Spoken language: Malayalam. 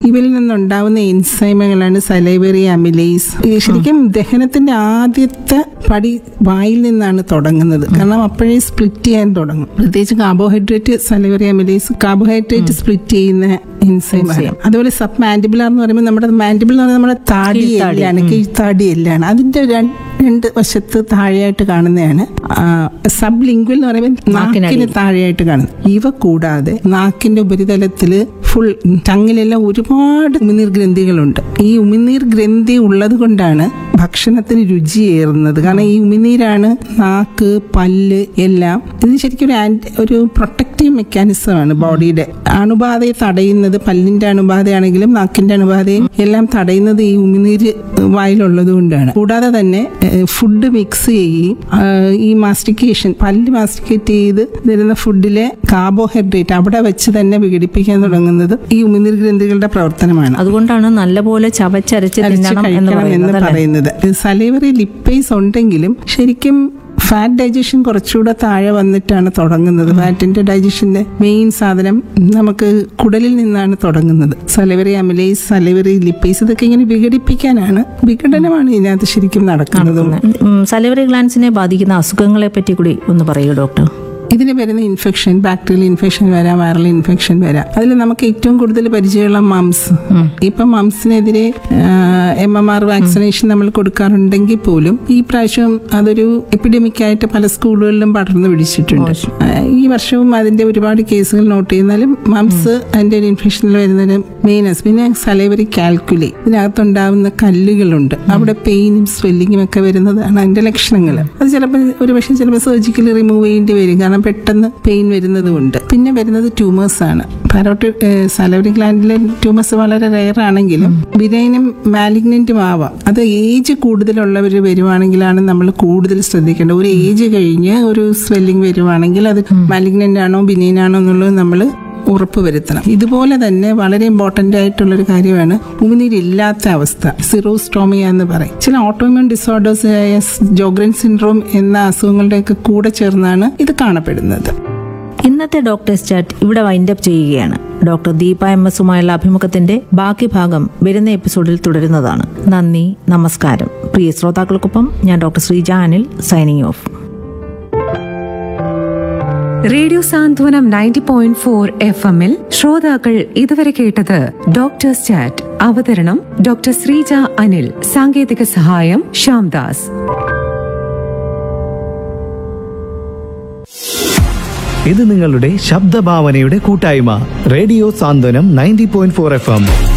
ഇവരിൽ നിന്നുണ്ടാവുന്ന എൻസൈമുകളാണ് സലൈവറി അമിലേസ് ശരിക്കും ദഹനത്തിന്റെ ആദ്യത്തെ പടി വായിൽ നിന്നാണ് തുടങ്ങുന്നത് കാരണം അപ്പോഴേ സ്പ്ലിറ്റ് ചെയ്യാൻ തുടങ്ങും പ്രത്യേകിച്ച് carbohydrate salivary amylase carbohydrate split ചെയ്യുന്ന എൻസൈമാണ് അതുപോലെ സബ് മാൻഡിബുലർ എന്ന് പറയുമ്പോൾ നമ്മുടെ മാൻഡിബിൾ എന്ന് പറയുന്നത് നമ്മുടെ താടി എല്ലാണ് കീഴ്ത്താടി എല്ലാണ് അതിന്റെ രണ്ട് രണ്ട് വശത്ത് താഴെയായിട്ട് കാണുന്നതാണ് സബ് ലിംഗ്വൽ എന്ന് പറയുമ്പോൾ നാക്കിന് താഴെയായിട്ട് കാണുന്നത് ഇവ കൂടാതെ നാക്കിന്റെ ഉപരിതലത്തില് ഫുൾ ടങ്ങിലെല്ലാം ഒരുപാട് ഉമിനീർ ഗ്രന്ഥികളുണ്ട് ഈ ഉമിനീർ ഗ്രന്ഥി ഉള്ളത് കൊണ്ടാണ് ഭക്ഷണത്തിന് രുചിയേറുന്നത് കാരണം ഈ ഉമിനീരാണ് നാക്ക് പല്ല് എല്ലാം ഇത് ശരിക്കും ഒരു ആന്റി ഒരു പ്രൊട്ടക്റ്റീവ് മെക്കാനിസമാണ് ബോഡിയുടെ അണുബാധയെ തടയുന്നത് പല്ലിന്റെ അണുബാധയാണെങ്കിലും നാക്കിന്റെ അണുബാധയും എല്ലാം തടയുന്നത് ഈ ഉമിനീര് വായിലുള്ളത് കൊണ്ടാണ് കൂടാതെ തന്നെ ഫുഡ് മിക്സ് ചെയ്യുകയും ആ, ഈ മാസ്റ്റിക്കേഷൻ പല്ല് മാസ്റ്റിക്കേറ്റ് ചെയ്ത് വരുന്ന ഫുഡിലെ കാർബോഹൈഡ്രേറ്റ് അവിടെ വെച്ച് തന്നെ വിഘടിപ്പിക്കാൻ തുടങ്ങുന്നത് ഈ ഉമിനീർ ഗ്രന്ഥികളുടെ പ്രവർത്തനമാണ് അതുകൊണ്ടാണ് നല്ലപോലെ ചവച്ചരച്ച് അരച്ച് തിന്നണം എന്ന് കഴിക്കണം എന്ന് പറയുന്നത് അല്ലേ? പറയുന്നത് സലൈവറി ലിപ്പേസ് ഉണ്ടെങ്കിലും ശരിക്കും ഫാറ്റ് ഡൈജഷൻ കുറച്ചുകൂടെ താഴെ വന്നിട്ടാണ് തുടങ്ങുന്നത് ഫാറ്റിന്റെ ഡൈജഷന്റെ മെയിൻ സാധനം നമുക്ക് കുടലിൽ നിന്നാണ് തുടങ്ങുന്നത് സലൈവറി അമിലേസ് സലൈവറി ലിപ്പേസ് ഇതൊക്കെ ഇങ്ങനെ വിഘടിപ്പിക്കാനാണ് വിഘടനമാണ് ഇതിനകത്ത് ശരിക്കും നടക്കുന്നത് ഉം, സലിവറി ഗ്ലാൻസിനെ ബാധിക്കുന്ന അസുഖങ്ങളെ പറ്റി കൂടി ഒന്ന് പറയൂ ഡോക്ടർ ഇതിന് വരുന്ന ഇൻഫെക്ഷൻ ബാക്ടീരിയൽ ഇൻഫെക്ഷൻ വരാം വൈറൽ ഇൻഫെക്ഷൻ വരാം അതിൽ നമുക്ക് ഏറ്റവും കൂടുതൽ പരിചയമുള്ള മംസ് ഇപ്പം മംസിനെതിരെ എം എം ആർ വാക്സിനേഷൻ നമ്മൾ കൊടുക്കാറുണ്ടെങ്കിൽ പോലും ഈ പ്രാവശ്യം അതൊരു എപ്പിഡമിക് ആയിട്ട് പല സ്കൂളുകളിലും പടർന്നു പിടിച്ചിട്ടുണ്ട് ആ, ഈ വർഷവും അതിന്റെ ഒരുപാട് കേസുകൾ നോട്ട് ചെയ്യുന്നാലും മംസ് അതിന്റെ ഒരു ഇൻഫെക്ഷനിൽ വരുന്നൊരു മെയിനസ് പിന്നെ സലൈവറി കാൽക്കുലേ ഇതിനകത്തുണ്ടാവുന്ന കല്ലുകളുണ്ട് അവിടെ പെയിനും സ്വെല്ലിങ്ങും ഒക്കെ വരുന്നതാണ് അതിന്റെ ലക്ഷണങ്ങൾ അത് ചിലപ്പോൾ ഒരു പക്ഷേ ചിലപ്പോൾ സർജിക്കലി റിമൂവ് ചെയ്യേണ്ടി വരും കാരണം പെട്ടെന്ന് പെയിൻ വരുന്നത് കൊണ്ട് പിന്നെ വരുന്നത് ട്യൂമേഴ്സ് ആണ് പാരോട്ട് സലവറി ഗ്ലാൻഡിലെ ട്യൂമേഴ്സ് വളരെ റെയർ ആണെങ്കിലും ബിനൈനും മാലിഗ്നന്റും ആവാം അത് ഏജ് കൂടുതലുള്ളവർ വരുവാണെങ്കിലാണ് നമ്മൾ കൂടുതൽ ശ്രദ്ധിക്കേണ്ടത് ഒരു ഏജ് കഴിഞ്ഞ് ഒരു സ്വെല്ലിംഗ് വരുവാണെങ്കിൽ അത് മാലിഗ്നന്റ് ആണോ ബിനൈൻ ആണോ എന്നുള്ളത് നമ്മൾ ഉറപ്പ് വരുത്തണം ഇതുപോലെ തന്നെ വളരെ ഇമ്പോർട്ടൻ്റ് ആയിട്ടുള്ളൊരു കാര്യമാണ് ഉമിനീരില്ലാത്ത അവസ്ഥ സിറോസ്റ്റോമിയ എന്ന് പറയും ചില ഓട്ടോമ്യൂൺ ഡിസോർഡേഴ്സ് ആയ ജോഗ്രൻ സിൻഡ്രോം എന്ന അസുഖങ്ങളുടെയൊക്കെ കൂടെ ചേർന്നാണ് ഇത് കാണപ്പെടുന്നത് ഇന്നത്തെ ഡോക്ടേഴ്സ് ചാറ്റ് ഇവിടെ വൈൻഡപ്പ് ചെയ്യുകയാണ് ഡോക്ടർ ദീപ എം എസുമായുള്ള അഭിമുഖത്തിന്റെ ബാക്കി ഭാഗം വരുന്ന എപ്പിസോഡിൽ തുടരുന്നതാണ് നന്ദി നമസ്കാരം പ്രിയ ശ്രോതാക്കൾക്കൊപ്പം ഞാൻ doctor Sreeja Anil signing off radio Santhwanam ninety point four F എമ്മിൽ ശ്രോതാക്കൾ ഇതുവരെ കേട്ടത് ഡോക്ടേഴ്സ് ചാറ്റ് അവതരണം ഡോക്ടർ ശ്രീജ അനിൽ സാങ്കേതിക സഹായം ശ്യാംദാസ് ഇത് നിങ്ങളുടെ ശബ്ദഭാവനയുടെ കൂട്ടായ്മ radio Santhwanam ninety point four F M